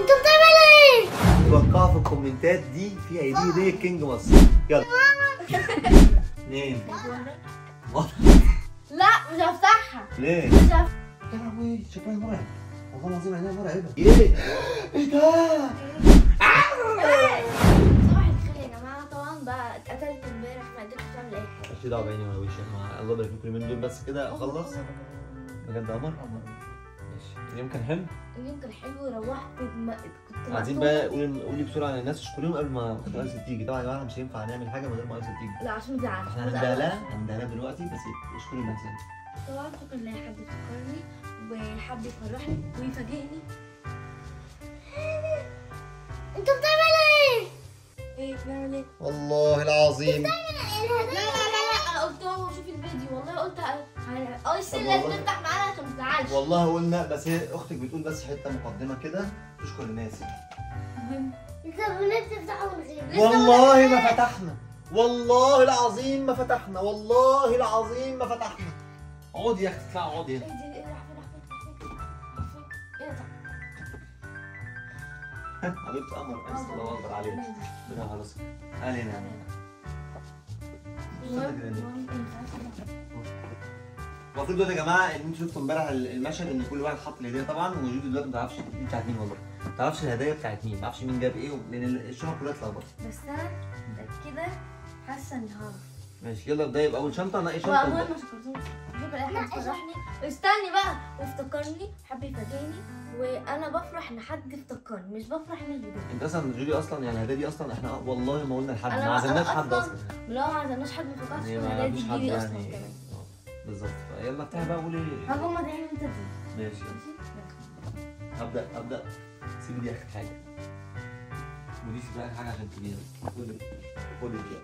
انت بتعمل ايه؟ توقعوا في الكومنتات دي فيها ايه دي هديه كينج مصر يلا اثنين لا مش هفتحها ليه؟ مش هفتحها يا لهوي شكلها مرعب والله العظيم عينيها مرعبه ايه؟ ايه ده؟ صباح الخير يا جماعه طبعا بقى اتقتلت امبارح ما قدرتش اعمل اي حاجه ماليش دعوه بعيني ولا وشي انا الله يبارك فيكم اليومين دول بس كده اخلص بجد يا قمر ماشي اليوم كان حلو اليوم كان حلو روحت ما... كنت عايزين مقتولة. بقى قولي قولي بسرعه للناس اشكريهم قبل ما ايسل تيجي طبعا يا جماعه مش هينفع نعمل حاجه من غير ما ايسل تيجي لا عشان ما تزعلش احنا ما هنديها لها تزعلش. هنديها لها دلوقتي بس اشكري الناس يعني طبعا شكرا لاي حد افتكرني وحب يفرحني ويفاجئني انت بتعمل ايه؟ ايه بنعمل ايه؟ والله العظيم لا لا لا لا انا قلت له شوف الفيديو والله قلت ايسل طب لازم والله. تفتح معانا عشان ما تزعلش والله قلنا بس هي اختك بتقول بس حته مقدمه كده تشكر الناس يعني. المهم انت بنات تفتحوا من غير لسه والله ما فتحنا والله العظيم ما فتحنا والله العظيم ما فتحنا اقعدي يا اختي اطلعي اقعدي ايه هنا دي ايه راح فين راح فين راح فين ايه ده حبيبتي قمر بس الله اكبر عليك ربنا يخلصك علينا يا عم. المهم المهم انت المفروض دلوقتي يا جماعه ان انتوا شفتوا امبارح المشهد ان كل واحد حط الهديه طبعا وجودي دلوقتي ما تعرفش دي بتاعت مين والله ما تعرفش الهدايا بتاعت مين ما تعرفش مين جاب ايه لان الشنط كلها اتلخبطت بس انا متاكده حاسه اني هعرف ماشي يلا ابداي باول شنطه نقي هو شنطه اول ما شكرتوش شكرا اي حد فرحني استني بقى وافتكرني حب يفاجئني وانا بفرح ان حد افتكرني مش بفرح ان الفيديو انت اصلا جودي اصلا يعني الهدايا دي اصلا احنا والله ما قلنا لحد أنا- ما عزمناش أنا حد أصلاً اصلا لو ما عزمناش حد ما فكرش يعني في ما الهدايا دي فيش حد تجيلي اصلا يعني كمان آه، بالظبط فيلا افتحي بقى قولي هاخد ما تعمل انت دي ماشي هبدا هبدا سيبي دي اخر حاجه ودي سيبي اخر حاجه عشان كبيره خدي خدي دي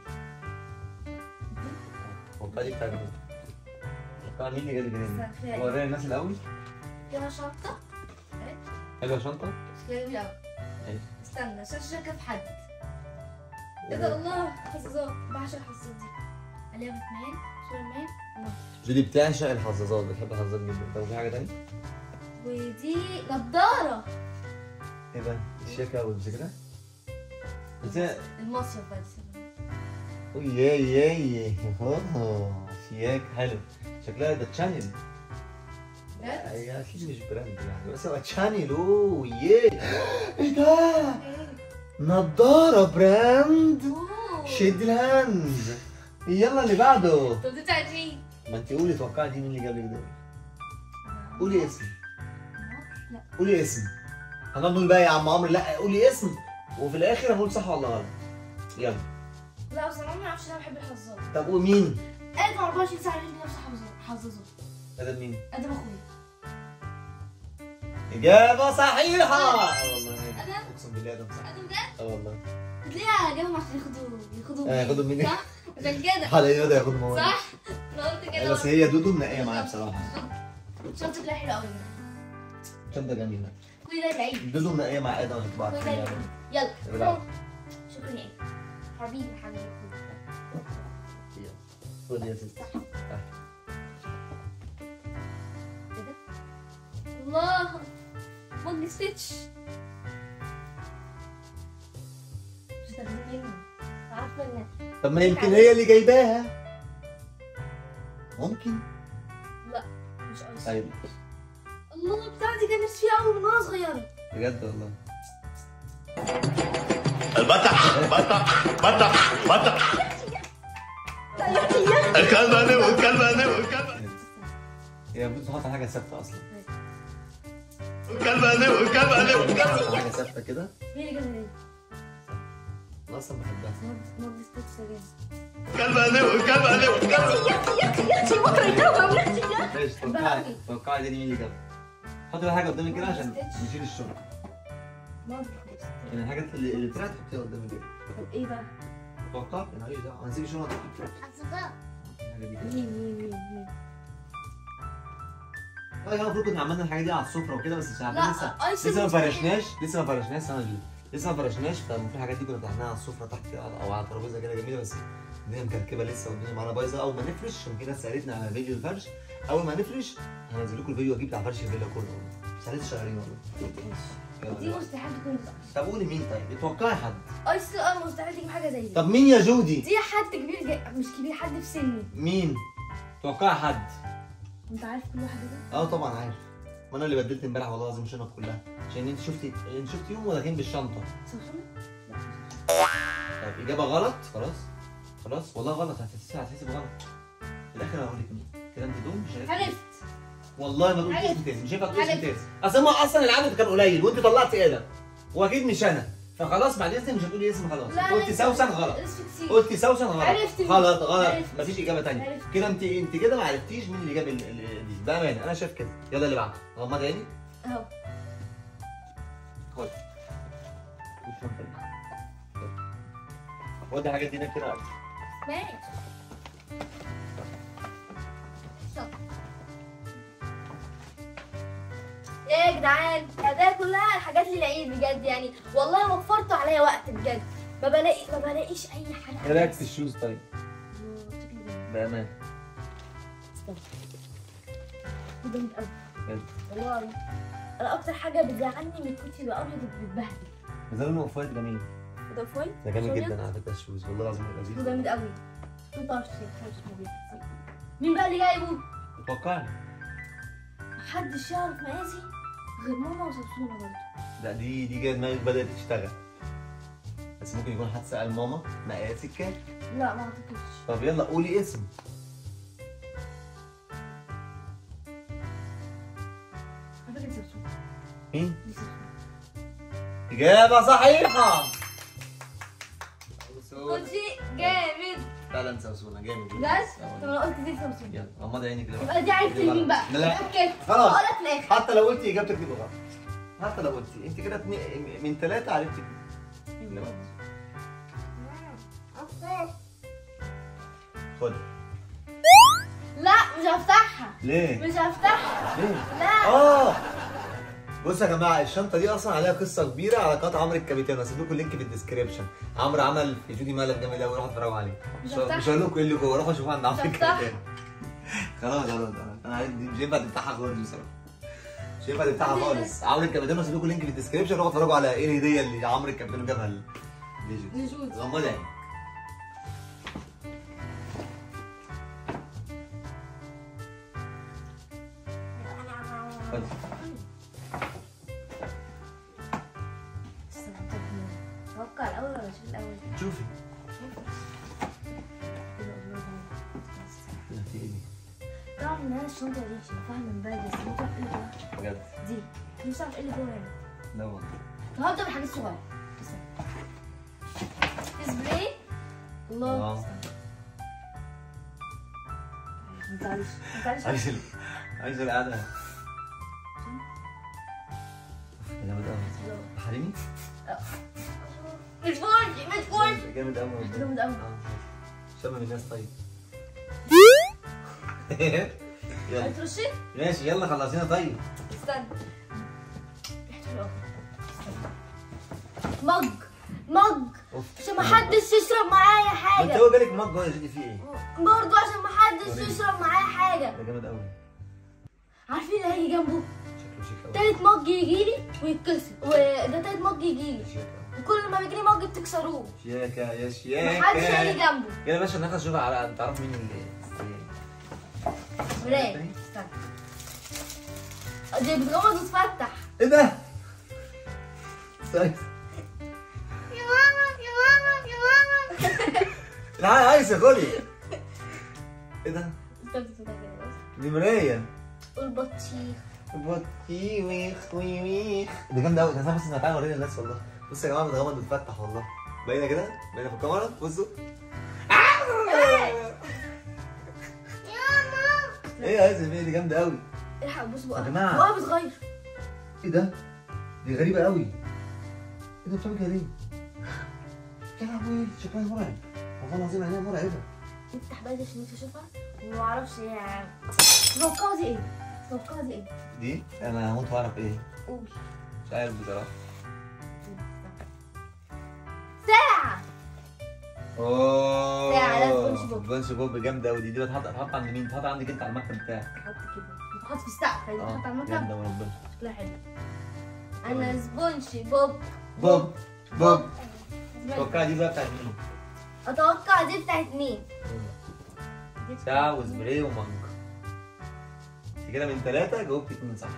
وقع دي بتاعت مين؟ وقع مين اللي جاب جنيه؟ كفاية. ورينا الناس الاول كده شنطه حلوه شنطه شكلها جميل قوي ماشي. استنى عشان شاكه في حد ايه ده الله حظاظات بعشق الحظاظات دي عليها باتمان سوبر مان ونصر. جودي بتعشق الحظاظات بتحب الحظاظات جدا طب في حاجه تانية؟ ودي نضاره ايه بقى؟ الشيكه والذكرى؟ بس هي- المصيف بس اوه يا يا يا أوه، شياك حلو شكلها ده تشانل بجد؟ هي اكيد مش براند يعني بس هو تشانل اوه ياه ايه ده؟ نضاره براند أوه. شد الهاند يلا اللي بعده طب دي بتاعت مين؟ ما انت قولي توقعي دي مين اللي جاب لك ده قولي اسم لا قولي اسم هنقعد نقول بقى يا عم عمرو لا قولي اسم وفي الاخر هنقول صح ولا غلط يلا لا بس انا ما اعرفش انا بحب الحظاظ طب قول مين؟ ادم 24 ساعه عندي نفس حظاظات ده مين؟ ادم اخويا إجابة صحيحة اه والله أنا؟ أقسم بالله ده صح ادم ده اه والله بتلاقيها جابهم عشان ياخدوا ياخدوا آه، ياخدوا مني. صح؟ عشان كده حلقة ايه ده ياخد مواد صح؟ انا قلت كده بس هي دودو منقية معايا بصراحة شنطة شكلها حلو قوي شنطة جميلة كل ده العيد دودو منقية مع ادم عشان تبقى كل ده عارفين العيد يعني. يلا بالعكس. شكرا يا عيد حبيبي حبيبي خد يا ستي كده الله مج ستيتش مش تاخدين مني عارفه ان طب ما يمكن هي اللي جايباها ممكن مش قوي طيب الله بتاعتي كان نفسي فيها قوي من وانا صغيره بجد والله البطح بطح بطح بطح الكلب انا والكلب انا والكلب هي المفروض تحط حاجة ثابتة أصلا الكلب انا والكلب انا والكلب تحط حاجة ثابتة كده هي اللي جابت لي أنا أصلا بحبها مج مج ستيتش سجاير الكلب انا والكلب انا والكلب ماشي توقعي توقعي دي مين اللي جابها حطي بقى حاجة قدامك كده عشان نشيل الشغل مج يعني الحاجات اللي اللي طلعت حطيها قدامك كده طب ايه بقى؟ توقعت انا ماليش دعوه هنسيب الشنط أصدقاء الحاجه دي كده مين مين مين مين؟ طيب المفروض كنا عملنا الحاجه دي على السفره وكده بس مش عارفين لسه لا ايس لسه ما فرشناش لسه ما فرشناش سنه دي لسه ما فرشناش فالمفروض الحاجات دي كنا فتحناها على السفره تحت كده او على ترابيزه كده جميله بس الدنيا مكركبه لسه والدنيا معانا بايظه اول ما نفرش عشان في ناس سالتنا على فيديو الفرش اول ما نفرش هنزل لكم الفيديو اكيد بتاع فرش الفيلا كله بس لسه شغالين والله دي يلا. مستحيل تكون صح طب قولي مين طيب اتوقعي حد ايس اه مستحيل تجيب حاجه زي دي طب مين يا جودي دي حد كبير جاي. مش كبير حد في سني مين توقعي حد انت عارف كل واحد ده اه طبعا عارف ما انا اللي بدلت امبارح والله العظيم الشنط كلها عشان انت شفتي انت شفتي يوم وداخلين بالشنطه سمسمة طيب اجابه غلط خلاص خلاص والله غلط هتحسي هتحسي بغلط في الاخر هقول لك مين كده انت دول مش عارف عرفت والله ما تقولش عرفت. اسم تاني مش هينفع تقولي اسم عرفت. تاني اصل ما اصلا العدد كان قليل وانت طلعتي ادم واكيد مش انا فخلاص بعد اذنك مش هتقولي اسم خلاص لا قلتي لسه- سوسن غلط لسه كتير قلتي سوسن غلط عرفت مين. غلط غلط عرفت. مفيش اجابه تانية عرفت. كده انت انت كده ما عرفتيش مين اللي جاب ال- ال- دي بامانه انا شايف كده يلا اللي بعده غمض عيني اهو خد الشنطة دي. خد الحاجات دي هناك كده ماشي شاطر. يا جدعان ده كلها الحاجات للعيد بجد يعني والله وفرتوا عليا وقت بجد ما بلاقي ما بلاقيش اي حاجه ايه رايك في الشوز طيب بامانه جامد قوي بجد. والله انا اكتر حاجه بتزعلني من الكوتشي يبقى ابيض بيتبهدل بس لونه اوف وايت جميل ده فويل ده جامد جدا على فكره الشوز والله العظيم ده لذيذ جامد قوي 26 25 مين بقى اللي جايبه؟ اتوقع محدش يعرف مقاسي غير ماما وسمسونة برضه لا دي دي جايه دماغك بدات تشتغل بس ممكن يكون حد سال ماما مقاسك كام لا ما اعتقدش طب يلا قولي اسم على فكره سمسونة مين دي سمسونة اجابه صحيحه كوتشي جامد فعلا سوسونه جامد بس طب انا قلت دي سمسونة يلا غمضي عينك كده يبقى دي عرفت مين بقى لا لا اتاكدت خلاص. هقول لك في الاخر حتى لو قلتي اجابتك دي غلط حتى لو قلتي انت كده اتنين- من ثلاثه عرفتي اللي غلط. خد لا مش هفتحها ليه؟ مش هفتحها ليه؟ لا اه بصوا يا جماعه الشنطه دي اصلا عليها قصه كبيره على قناه عمرو الكابيتان هسيب لكم اللينك في الديسكربشن عمرو عمل في جودي مقلب جامد قوي روحوا اتفرجوا عليه مش مش هفتحها. مش هقول لكم ايه اللي جوه روحوا شوفوا عند عمرو مش هفتحها. الكابيتان خلاص خلاص خلاص. انا عارف دي مش هينفع تفتحها خالص بصراحه مش هينفع تفتحها ليه خالص عمرو الكابيتان هسيب لكم اللينك في الديسكربشن روحوا اتفرجوا على ايه الهديه اللي عمرو الكابيتان جابها ل- لجودي لجودي. غمضي عينك خد. استنى، طب توقع الاول ولا شوف الاول شوفي إيه ده، الله يبارك. لا، في ايه دي طبعا ان انا الشنطه دي شايفاها من بعيد بس مش عارف ايه اللي جواها بجد دي مش عارف ايه اللي جواها يعني لا والله طب هبدا بالحاجات الصغيره سبراي الله آه. استنى. ما تزعليش ما تزعليش عايز ال... عايز القعده جامد قوي حريمي مش فرجي مش فرجي جامد قوي والله. جامد قوي آه. شم من الناس طيب يلا هترشي ماشي يلا خلصينا طيب استنى ريحته حلوة. استنى. مج مج اوف عشان ما حدش يشرب معايا ما انت حاجه هو جالك مج هو يا جدي فيه ايه؟ برضه عشان ما حدش وريني. يشرب معايا حاجه ده جامد قوي عارفين اللي هيجي جنبه شكله شيك قوي تالت مج يجيلي ويتكسر وده تالت مج يجيلي شيك قوي وكل ما بيجيلي مج بتكسروه شياكة يا محدش هيجي شياكة جنبه يلا يا باشا ناخد شوف على تعرف مين اللي براي استنى دي بتغمض وتفتح ايه ده؟ سايس يا ماما يا ماما يا ماما لا عايز خدي ايه ده؟ استنى استنى كده بس. دي مراية والبطيخ بطي ويخ وي ويخ دي جامدة قوي انا بس انا تعالى اورينا الناس والله بصوا يا جماعة بتغمض وتفتح والله باينة كده؟ باينة في الكاميرا بصوا ايه يا اسف ايه دي جامدة قوي الحق بص يا بقى جماعة. بقى بتغير ايه ده؟ دي غريبة قوي ايه ده بتعمل كده ليه؟ يا لهوي شكلها مرعب والله العظيم عينيها مرعبة افتح بقى دي عشان انت تشوفها وما اعرفش هي توقعوا دي ايه توقعوا دي ايه دي انا هموت واعرف ايه قول مش عارف بصراحة ساعة اوه ساعة، لا، سبونج بوب. سبونج بوب جامدة قوي دي دي بتحط بتحط عند مين؟ بتحط عندك انت على المكتب بتاعك حط كده بتتحط في السقف هي اه بتتحط على المكتب جامده وربنا شكلها حلو انا سبونجي بوب بوب بوب سبونج. توقع دي بقى بتاعت مين؟ اتوقع دي بتاعت مين دي بتاعت ساعة وسبراي ومانجا انت كده من ثلاثة جاوبت اتنين صح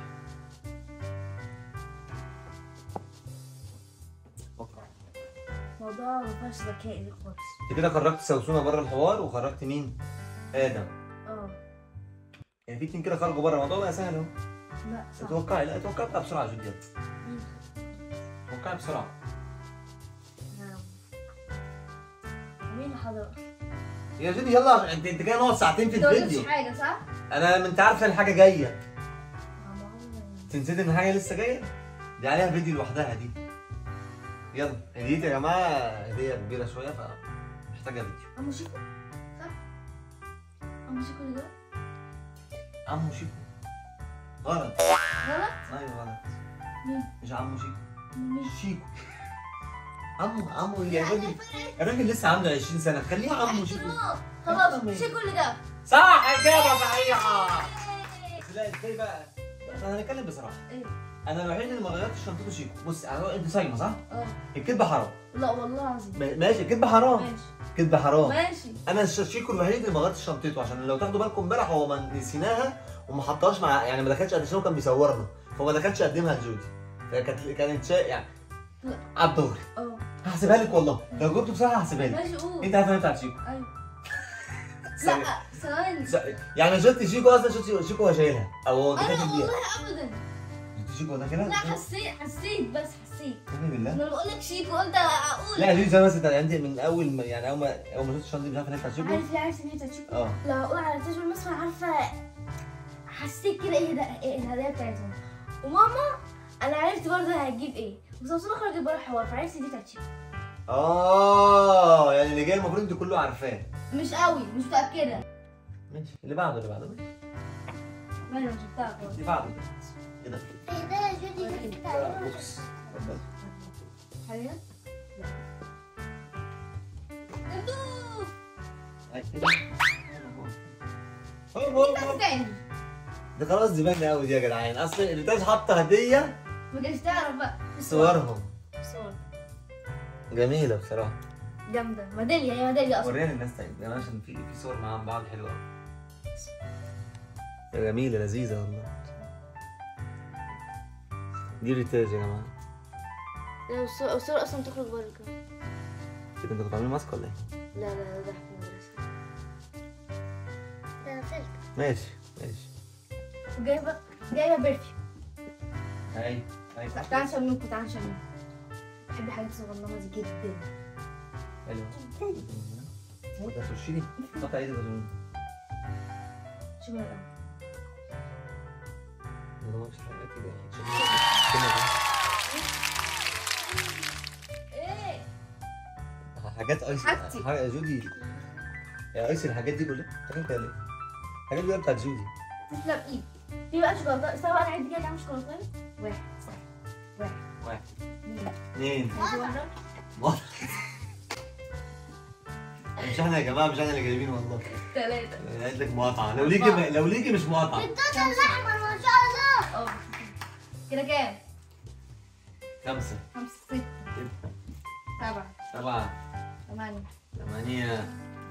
فكر. موضوع ما فيهاش ذكاء دي خالص انت كده خرجت سوسونة بره الحوار وخرجت مين؟ آدم اه يعني في اتنين كده خرجوا بره الموضوع بقى سهل اهو لا صح اتوقعي لا اتوقعي بقى بسرعة يا جودي يلا مين؟ اتوقعي بسرعة نعم. مين اللي حضر يا جودي يلا عشان انت انت كده نقعد ساعتين في انت ما قلتش الفيديو حاجه صح؟ انا انت عارفه ان حاجة جاية عمرنا. انت نسيت ان حاجة لسه جاية؟ دي عليها فيديو لوحدها دي يلا هديتي يا جماعة هدية كبيرة شوية فمحتاجة فيديو عمو شيكو صح؟ عمو شيكو اللي ده عمو شيكو غلط غلط؟ ايوه غلط مين؟ مش عمو شيكو مين؟ شيكو عمو عمو يا راجل الراجل لسه عنده 20 سنة خليه عمو شيكو خلاص أكتر من- شيكو اللي ده صح إجابة صحيحة بس لا ازاي بقى؟ احنا هنتكلم بصراحة ايه؟ أنا الوحيد اللي ما غيرتش شنطته شيكو بص أنا أنت صايمة صح؟ اه الكذبة حرام لا والله العظيم ما- ماشي الكذبة حرام ماشي الكذبة حرام ماشي انا الش- شيكو الوحيد اللي ما غيرتش شنطته عشان لو تاخدوا بالكم امبارح هو ما نسيناها وما حطهاش مع يعني ما دخلش قد هو كان بيصورنا فما دخلش قدمها لجودي فكانت كانت شا... يعني لا. على الدغري اه هحسبها لك والله لو جبت بصراحه هحسبها لك ماشي قول انت عارف ان بتاعت شيكو ايوه ثانية. لا ثواني س- يعني شفت شيكو اصلا شفت شيكو هو شايلها او هو انا كاتب والله بيها ابدا شفت شيكو ده كده لا حسيت حسيت بس حسيت اقسم بالله انا بقول لك شيكو قلت اقول لا يا جودي زي مثلا انت من اول ما يعني اول ما اول ما شفت الشنطه دي مش عارف ان هي بتاعت شيكو عارف ليه عارف ان هي بتاعت شيكو اه لو اقول على تاج المصر عارفه حسيت كده ايه ده ايه الهدايا بتاعتهم وماما انا عرفت برضه هتجيب ايه وسمسمة خرجت بره الحوار فعرفت دي بتاعت شيكو اه يعني اللي جاي المفروض انت كله عارفاه مش قوي مش متاكده ماشي اللي بعده اللي بعده ماشي. ما انا شفتها خلاص اللي بعده كده في ده جودي كانت عليها بوكس اتفضل. حاليا لا دبدوب أي كده. هو هو ده هو. تاني دي خلاص دي باينه قوي دي يا جدعان اصل الانتاج حاطه هديه ما كانش تعرف بقى صورهم صور جميله بصراحه جامده ميداليه هي ميداليه اصلا ورينا الناس طيب يعني عشان في في صور معاهم بعض حلوه قوي يا جميله لذيذه والله دي ريتاج يا جماعه لا الصورة الصورة اصلا تخرج بره كده كده انتوا بتعملوا ماسك ولا ايه؟ لا لا لا ده في المدرسة ده فيلم ماشي ماشي وجايبة جايبة برفيوم اي اي تعال نشممكم تعال نشممكم بحب الحاجات الصغننة دي جدا حلو ده ترشي لي قطع ايدي بزون شو بقى ما ضمنش حاجه كده يعني شكلها- ايه حاجات ايس حاجتي. حاجة جودي يا ايس الحاجات دي كلها حاجات كده ليه؟ الحاجات دي بتاعت جودي تسلم ايد في بقى شوكولاتة استنى بقى انا عندي كده كام شوكولاتة واحد صح واحد واحد اثنين اثنين ثلاثة مرة مش احنا يا جماعه مش احنا اللي جايبين والله ثلاثة انا قايل لك مقاطعه لو ليكي لو ليكي مش مقاطعه الدوسة الأحمر ما شاء الله اه كده كام؟ خمسه خمسة ستة سبعة سبعه ثمانية ثمانيه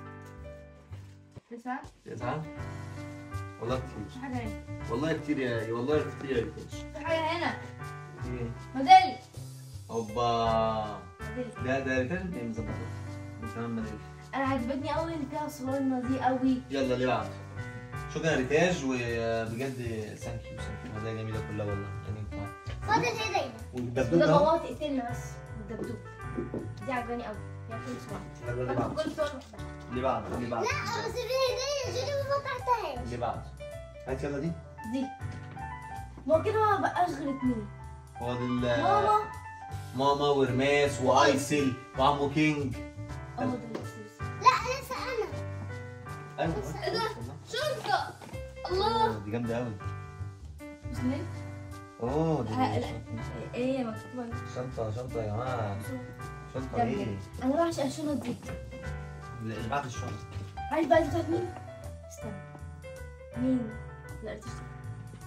تسعة تسعه والله كتير في حاجة هنا والله كتير يا والله كتير يا ريتاش في حاجة هنا ايه ميدالية اوبا ميدالية ده ده ريتاش انت مظبطه تمام مدري انا عجبتني قوي اللي فيها صورنا دي قوي يلا اللي بعده شكرا يا ريتاج وبجد ثانك يو ثانك يو هدايا جميله كلها والله يعني فاضل ايدينا والدبدوب وده ده بابا تقتلنا بس الدبدوب دي عجباني قوي فيها كل صور يلا اللي باخد بعده كل صور لوحدها اللي بعده اللي بعده لا بس في هدية جودي ما فتحتهاش اللي بعده هات يلا دي دي ما هو كده ما بقاش غير اتنين هو دي ماما ماما ورماس وايسل وعمو كينج اه ده لسه لا لسه أنا ايوه ايه ده؟ شنطة الله أوه، دي جامده قوي اثنين اوه دي لا، لا. ايه مكتوبة هنا. شنطه شنطه يا جماعه شنطه جامدة. ايه انا بعشق الشنط دي اللي بعد الشنطه عارف بقى دي بتاعت مين؟ استنى مين؟ لا دي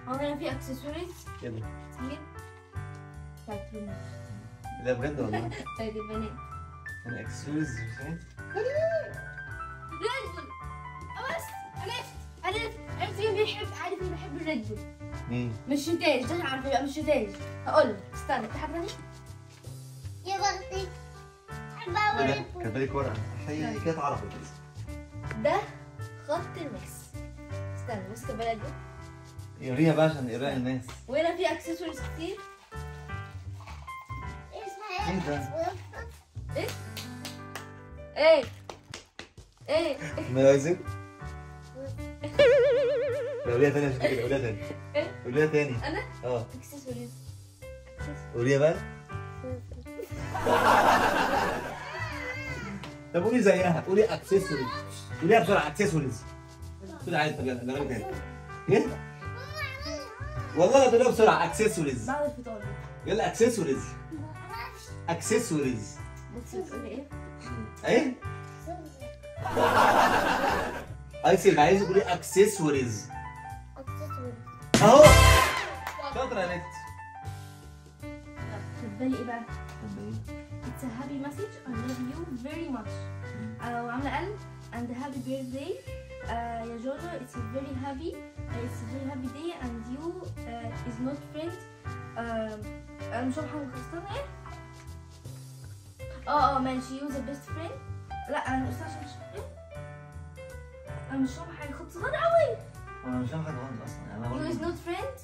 هو هنا في اكسسوارز يلا كتير بتاعت البنات لا بجد والله بتاعت البنات انا اكسسوارز ريد بول بس عرفت عرفت عرفت مين بيحب عارف مين بيحب الريد بول مين؟ مش شتاج ده عارف يبقى مش شتاج هقول لك استنى في حد تاني يا بختي احب ايه ده؟ اوريكم كان بالك ورقه هي كده اتعرفت ده خط المكس استنى بص البلد دي يوريها بقى عشان يقراها الناس وهنا في اكسسوارز كتير ايه اسمها ايه ده؟ ايه ايه ايه ما عايزين؟ لا قوليها تاني عشان كده قوليها تاني ايه قوليها تاني انا اه اكسسوارز قوليها بقى طب قولي زيها قولي اكسسوارز قوليها بسرعه اكسسوارز قولي عادي طب يلا جربي تاني ايه؟ والله لا تقوليها بسرعه اكسسوارز بعد الفطار يلا اكسسوارز اكسسوارز بصي بتقولي ايه ايه؟ ايسي اللي عايز تقولي اكسسوارز اهو شاطره يا نت طب بالي ايه بقى It's a happy message. I love you very much. Uh, وعاملة قلب and happy birthday. Uh, يا جوجو it's a very happy uh, it's a very happy day and you uh, is not friend. Uh, أنا مش عارفة حاجة خلصتها ايه؟ اه اه ماشي you the best friend. لا أنا مش عشان مش ايه؟ أنا مش فاهمة حاجة خط صغير أوي. انا مش فاهم حاجه غلط اصلا انا You is برضه not friend.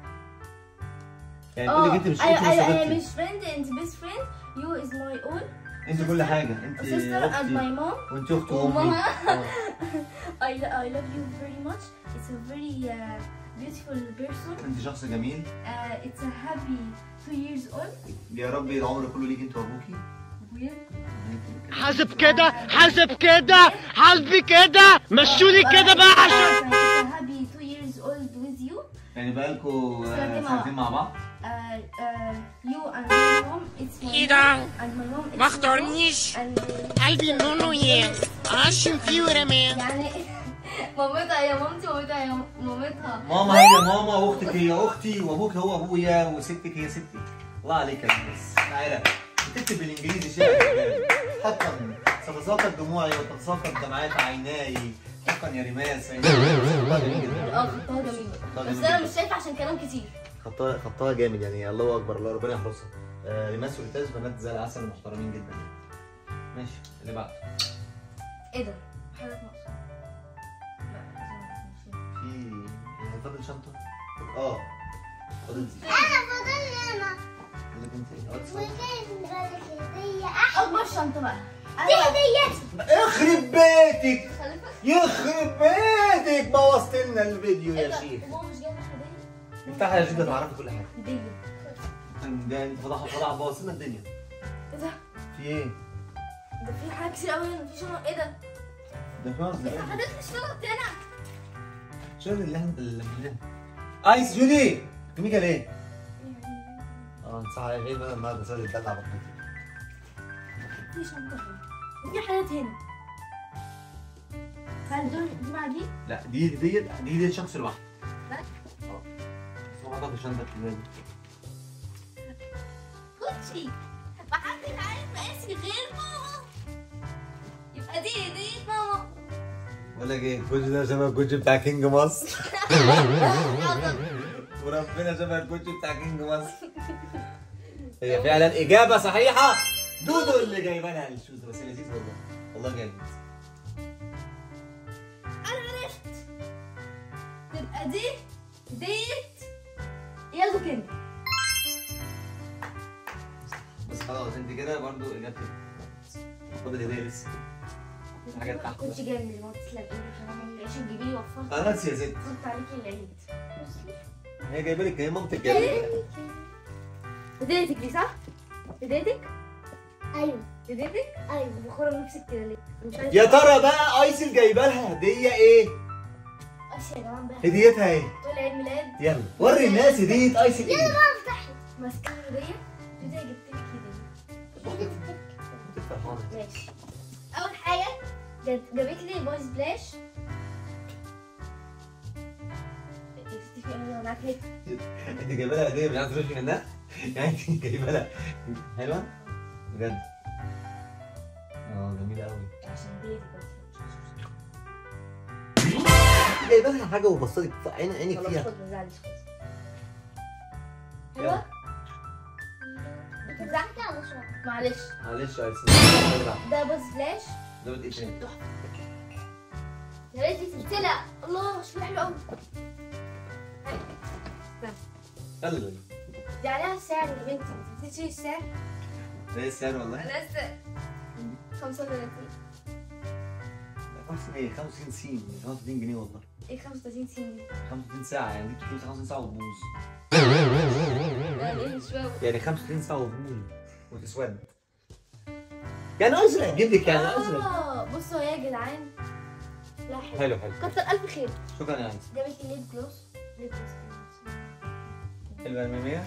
يعني تقولي اه انت مش أيوة انت أيوة أيوة صديقتي مش friend انت best friend. You is my own انت كل حاجه انت sister and my اختي mom. وانت اخت وامي وماما. اه. I, I love you very much. It's a very uh, beautiful person. انت شخص جميل Uh, it's a happy two years old. يا رب العمر كله ليك انت وابوكي Weird. حاسب كده حاسب كده حاسبي كده مشوني كده بقى عشان It's a happy two years old with you. يعني بقالكوا آه، سنتين مع سنتين مع بعض Uh, uh, you and my mom. It's my ايه mom ده؟ and my mom. It's ما my mom. اختارنيش And uh, قلبي نونو يا عشان في ورمان يعني مامتها يا مامتي ومامتها يا مامتها. ماما هي ماما واختك هي اختي وابوك هو ابويا وستك هي ستي الله عليك يا ناس تعالى بتكتب بالانجليزي شعر حقا ستتساقط دموعي وتتساقط دمعات عيناي حقا يا ريماس خطها جميل جدا اه خطها جميل. خطها بس جميل انا جدا. مش شايفه عشان كلام كتير. خطها خطها جامد يعني الله اكبر الله ربنا يحرسها آه ريماس وريتاز بنات زي العسل محترمين جدا ماشي اللي بعده ايه ده؟ حاجه ناقصه. لا مش في آه، فاضل شنطه اه فاضل انا فاضل انا فاضل انت ايه؟ آه، وكيف بالك هدية احلى اكبر شنطه بقى. دي هديتي يخرب بيتك خليفه. يخرب بيتك بوظت لنا الفيديو ايه يا ده؟ شيخ وماما مش جايبه هديه؟ افتحها يا جدة تعرفي كل حاجه هديه. ده انت فضحها فضحها بوظت لنا الدنيا ايه ده؟ في ايه؟ ده في حاجات كتير قوي هنا في شنط ايه ده؟ ده في قصدي ايه ده حضرتك الشنط هنا؟ شوف اللي احنا اللي عملناه ايس جودي كميكا ليه؟ اه صح يا غير انا النهارده صار يتدلع بطني في شنطه هنا وفي حاجات هنا هل دول دي مع دي؟ لا دي دي دي دي شخص لوحده لا. اه بس ما اعتقد الشنطه الكبيره دي كوتشي محدش عارف مقاسي غير ماما يبقى دي هدية ماما بقول لك ايه الكوتش ده شبه الكوتش بتاع كينج مصر وربنا شبه الكوتش بتاع كينج مصر هي فعلا اجابه صحيحه دودو اللي جايبه لها الشوز بس لذيذ والله والله جامد انا عرفت تبقى دي هدية يلا كده بس خلاص انت كده برضو اجابتك فاضل هديه لسه حاجات تحت كنت جامد ما تسلم ايدك يا ماما عشان تجيبي لي وفرت خلاص يا ست وفرت عليكي العيد هي جايبه لك هي مامتك جايبه لك هديتك دي صح؟ هديتك؟ ايوه هديتك؟ ايوه بخورة نفسك كده ليه؟ مش عايزة يا ترى بقى ايسل جايبه لها هديه ايه؟ أشي يا جماعة بقى هديتها ايه؟ تقول عيد ميلاد يلا وري الناس هديه ايسل ايه؟ ماسكة هدية هدية جبت لك هدية انت فرحانه ماشي أول حاجة جت- جابت لي بويز بلاش انا معاك هيك انت جايبه لها هديه مش عارف تروحي منها يعني انت جايبه لها حلوه بجد اه جميله قوي عشان بيتي جايبه لها حاجه وبصلك في عين عينك خلاص فيها خد ما تزعلش خد حلوه بتزعلي على شوية معلش معلش يا عايز ده بس فلاش ده بدي ايه تاني تحفه يا ريت دي سلسله الله شكلها حلو قوي يلا دي عليها السعر يا بنتي انت تشتري السعر ده السعر والله انا لسه 35 50 ايه 50 سين 35 جنيه والله ايه 35 سنين 35 ساعه يعني دي فلوس 50 ساعه وتبوظ لا ايه مش فاهم يعني 35 ساعه وتبوظ وتسود يعني ازرق جيب لك يعني ازرق اه بصوا يا جدعان لا حلو حلو حلو كتر الف خير شكرا يا عايز جابت لي ليد جلوس ليد جلوس البرميمية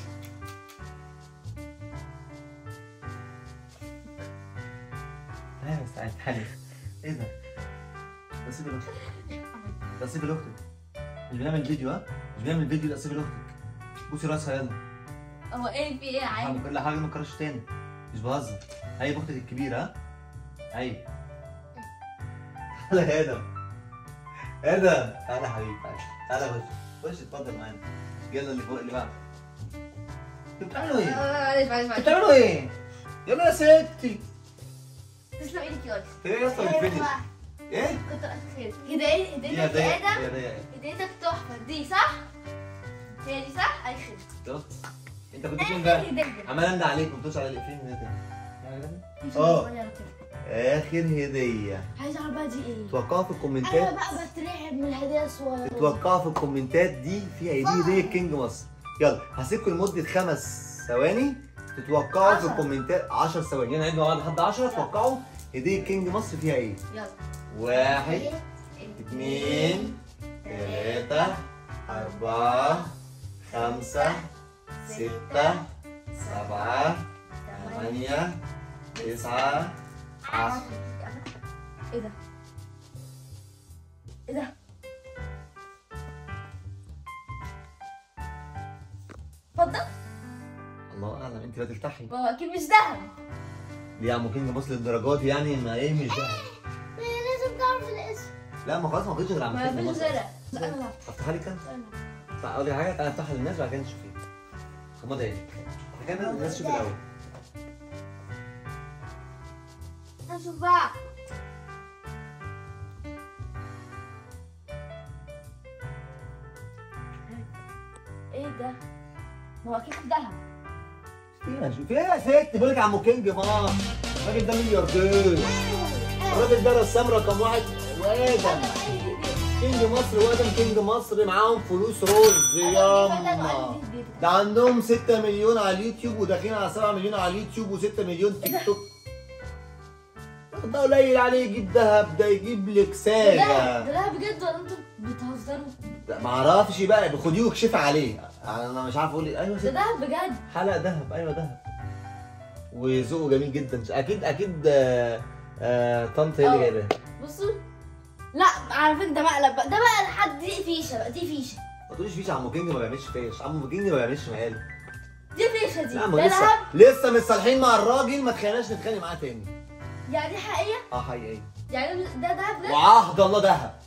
تعالى بس تعالى تعالى ايه ده؟ ده سيب لاختك ده سيب لاختك مش بنعمل فيديو ها؟ مش بنعمل فيديو ده سيب لاختك بوسي راسها يلا هو ايه في ايه عادي هعمل كل حاجه ما تكررش تاني مش بهزر عيب اختك الكبيره ها؟ عيب تعالى يا ادم ادم تعالى يا حبيبي تعالى تعالى خش خش اتفضل معانا يلا اللي فوق اللي بعد انتوا بتعملوا ايه؟ معلش معلش معلش بتعملوا ايه؟ يلا يا ستي تسلم ايدك يا ايه يا اسطى الفينش؟ ايه؟ كتر الف خير هدايا دي هديتك هدايا يا ادم دي هدايا هديتك تحفه دي صح؟ هي دي صح؟ اي خير شفت؟ انت كنت فين بقى؟ هديه عمال انده عليك ما بتقولش على الافيه من ده في آه. صغيرة كده. اخر هديه عايزه اعرف بقى دي ايه؟ توقعوا في انا الكومنتات بقى بترعب من الهدايا الصغيره توقعوا في الكومنتات دي فيها ايه دي هديه كينج مصر يلا هسيبكم لمده خمس ثواني تتوقعوا في عشرة. الكومنتات 10 ثواني يلا نعد مع بعض لحد 10 توقعوا هديه كينج مصر فيها ايه يلا واحد اثنين ثلاثة أربعة خمسة ستة سبعة ثمانية تسعة عشرة ايه ده؟ ايه ده؟ اتفضل الله أعلم أنت لا تفتحي هو اكيد مش ذهب ليه يا عم كينج مصر للدرجات دي يعني ما إيه مش ده ما هي لازم تعرف الاسم لا ما خلاص ما فيش غير عم ما كينج فيش مصر غيرها لا انا لا افتحها لك أنت أنا. طيب، أقول لك حاجة تعالى افتحها للناس بعد كده نشوفها غمض عينك بعد كده الناس تشوف الأول هنشوف بقى ايه ده؟ ما هو اكيد ذهب فيها شوف فيها ست بقول لك يا عم كينج ما الراجل ده ملياردير الراجل ده رسام رقم واحد وادم كينج مصر وادم كينج مصر معاهم فلوس رز ياما ده عندهم 6 مليون على اليوتيوب وداخلين على 7 مليون على اليوتيوب و6 مليون تيك توك ده قليل عليه يجيب دهب ده يجيب لك ده ساجة ده بجد ولا انتوا بتهزروا؟ ده معرفش بقى خديه واكشفي عليه انا مش عارف اقول ايه ايوه ده ست دهب بجد حلقة دهب ايوه دهب وذوقه جميل جدا اكيد اكيد آه، آه، طنط هي اللي اه. جايباه بصوا لا على فكره ده مقلب بقى ده بقى لحد دي فيشه بقى دي فيشه ما تقوليش فيش عمو كينج ما بيعملش فيش عمو كينج ما بيعملش مقالب دي فيشه دي لا ما ده لسه دهب لسه متصالحين مع الراجل ما تخليناش نتخانق معاه تاني يعني دي حقيقيه اه حقيقي يعني ده دهب بجد وعهد الله دهب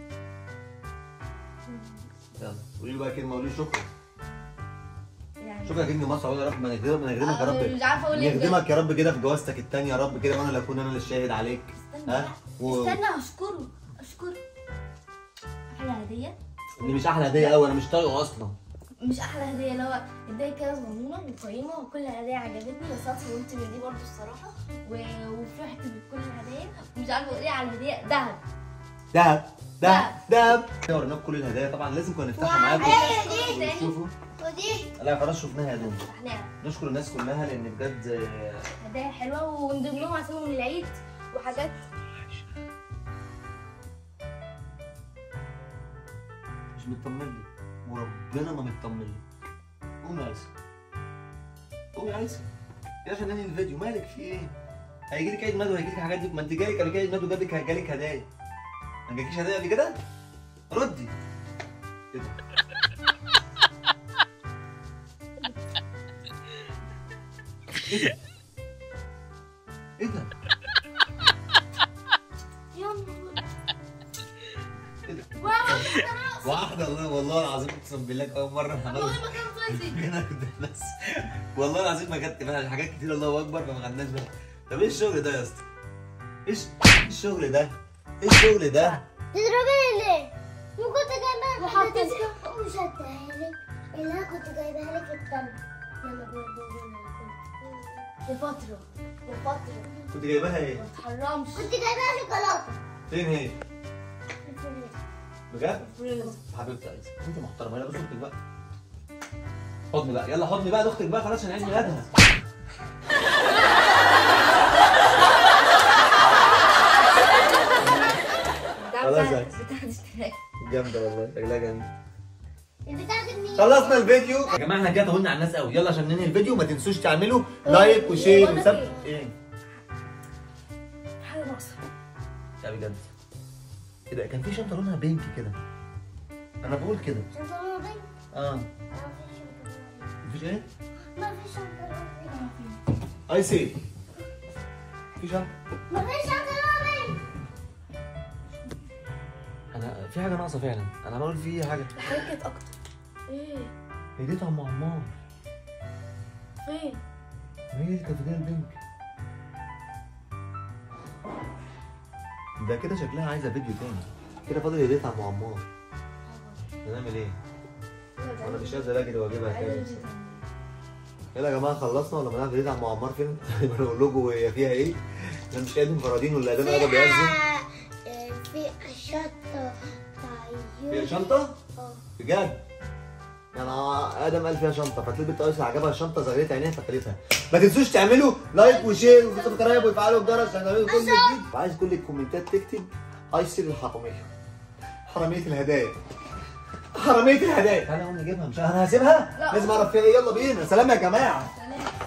يلا قولي له بقى كلمه قولي له شكرا يعني شكرا يا كينج مصر أقول يا رب ما نخدمك نخدمك يا رب مش عارفه اقول ايه بجد. نخدمك يا رب كده في جوازتك التانية يا رب كده وانا اللي اكون انا اللي الشاهد عليك استنى ها بقى. و... استنى اشكره اشكره احلى هديه دي مش احلى هديه قوي انا مش طايقه اصلا مش احلى هديه اللي هو هديه كده صغنونه وقيمه وكل الهدايا عجبتني بس انا صورت من دي برضه الصراحه و... وفرحت بكل الهدايا ومش عارفه اقول ايه على الهديه دهب دهب دهب دهب وريناكم كل الهدايا طبعا لازم كنا نفتحها معاكم ايه دي وتشوفوا ودي لا خلاص شفناها يا دوم فتحناها نشكر الناس كلها لان بجد آه، هدايا حلوه ومن ضمنهم هسيبهم للعيد وحاجات مش مطمن لي وربنا ما مطمن لي قوم يا عيسى قوم يا عيسى يا عشان ننهي الفيديو مالك في ايه؟ هيجي لك عيد ميلاد وهيجي لك حاجات دي ما انت جالك قبل كده عيد ميلاد وجاب لك جالك هدايا ما جالكيش هدايا قبل كده؟ ردي ايه ده؟ ايه ده؟ ايه ده؟ يا نهار ايه ده؟ واو واحدة والله والله العظيم اقسم بالله أول مرة والله هنغلط ما كان فاضي هنا قدام الناس والله العظيم ما خدت بالي حاجات كتير الله اكبر فما خدناش بالنا طب ايه الشغل ده يا اسطى؟ ايش ايه الشغل ده؟ ايه الشغل ده؟ تضربيني ليه؟ ما كنت جايبها وحطيتها. مش هديها لك اللي انا كنت جايبها لك التانية يلا بينا لفترة لفترة كنت جايباها ايه؟ ما تحرمش كنت جايبها شوكولاتة فين هي؟ بجد؟ فريز حبيبتي عايزة انت محترمة يلا بص اختك بقى حضني بقى يلا حضني بقى لاختك بقى خلاص عشان عيد ميلادها خلاص يا عايز. بتاعت اشتراك جامدة والله شكلها جامد البتاع دي مين؟ خلصنا الفيديو يا جماعه احنا كده طولنا على الناس قوي يلا عشان ننهي الفيديو ما تنسوش تعملوا لايك وشير بقول لك وسب إيه؟ ايه حاجة ناقصة لا بجد ايه ده كان في شنطه لونها بينك كده انا بقول كده شنطة لونها بينك؟ اه ما فيش شنطة لونها بينك. مفيش ايه ما فيش شنطة لونها بينك. اي سي في شنطه ما فيش شنطة لونها بينك. انا في حاجه ناقصه فعلا انا بقول في حاجه الحاجات كانت أكتر ايه هي دي طعم عمار فين؟ ما هي اللي كانت في البينك ده كده شكلها عايزه فيديو تاني كده فاضل هديه عم عمار هنعمل ايه؟ انا مش قادر اجري واجيبها تاني يلا يا جماعه خلصنا ولا بنعرف هديه عم عمار فين؟ بنقول لكم هي فيها ايه؟ انا مش قادر مفردين ولا ادام قاعده بيأذن فيها آه، فيها شنطة فيها طيب شنطه؟ اه بجد؟ يعني ادم قال فيها شنطه فتلاقي البنت ايسر عجبها الشنطه زغلت عينيها فكلتها ما تنسوش تعملوا لايك وشير وسبسكرايب وتفعلوا الجرس عشان تعملوا كل جديد وعايز كل الكومنتات تكتب ايسر الحراميه حراميه الهدايا حراميه الهدايا تعالى نقوم نجيبها مش انا هسيبها لا. لازم اعرف فيها ايه يلا بينا سلام يا جماعه سلام